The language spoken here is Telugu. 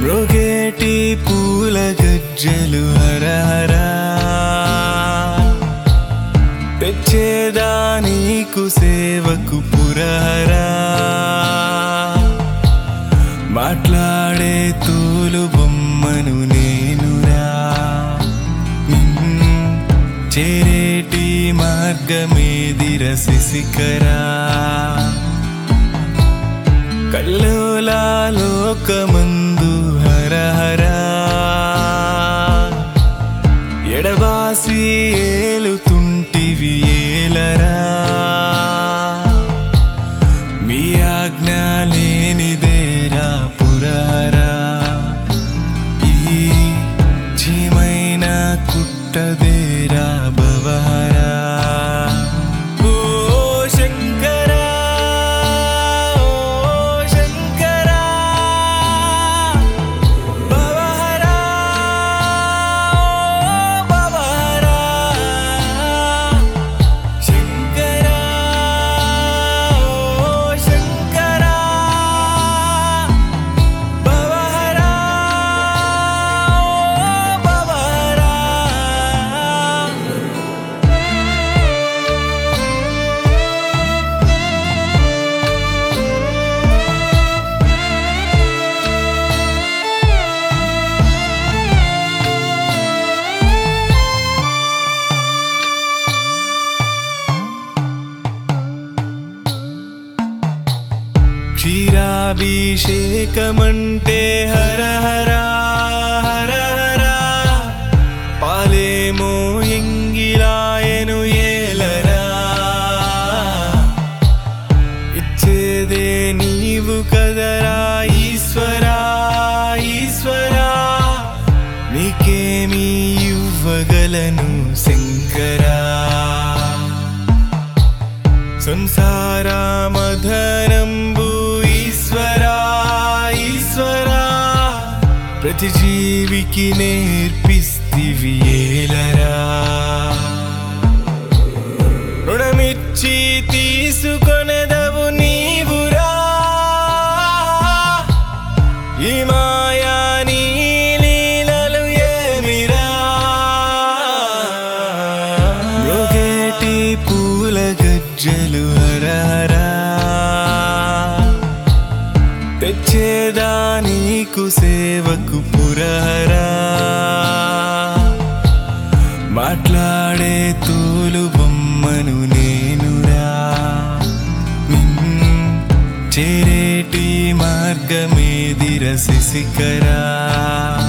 మృగేటి పూల గజ్జలు హరహరా తెచ్చేదా నీకు సేవకు పురహరా మాట్లాడే తోలు బొమ్మను నేనురా నిన్ను చేరేటి మార్గమేదిర శిశికరా కల్లోలా లోకమందు హరహరా ఎడబాసి ఏలుతుంటివి ఏలరా మీ ఆజ్ఞ లేనిదేరా పురారా ఈ చీమైన కుట్టదేరా భవహరా ఓ శంకరా ఓ శంకరా భవహరా ఓ భవహరా శంకరా ఓ శంకరా భవహరా ఓ భవహరా క్షీరాభిషేకమంటే హర హర హర హర పాలేమో ఎంగిలాయను ఏలరా ఇచ్చేదే నీవు కదరా ఈశ్వరా ఈశ్వరా నీకేమి ఇవ్వగలను శంకరా సంసార మధనంబు ఈశ్వరా ఈశ్వరా ప్రతి జీవికి నేర్పిస్తివి ఏలరా రుణమిచ్చి తీసుకొనెదవు నీవురా ఈ మాయా నీ లీలలు ఏమిరా మృగేటి పూల గజ్జలు హరహరా తెచ్చేదా నీకు సేవకు పురహరా మాట్లాడే తోలు బొమ్మను నేనురా నిన్ను చేరేటి మార్గమేదిర శిశికరా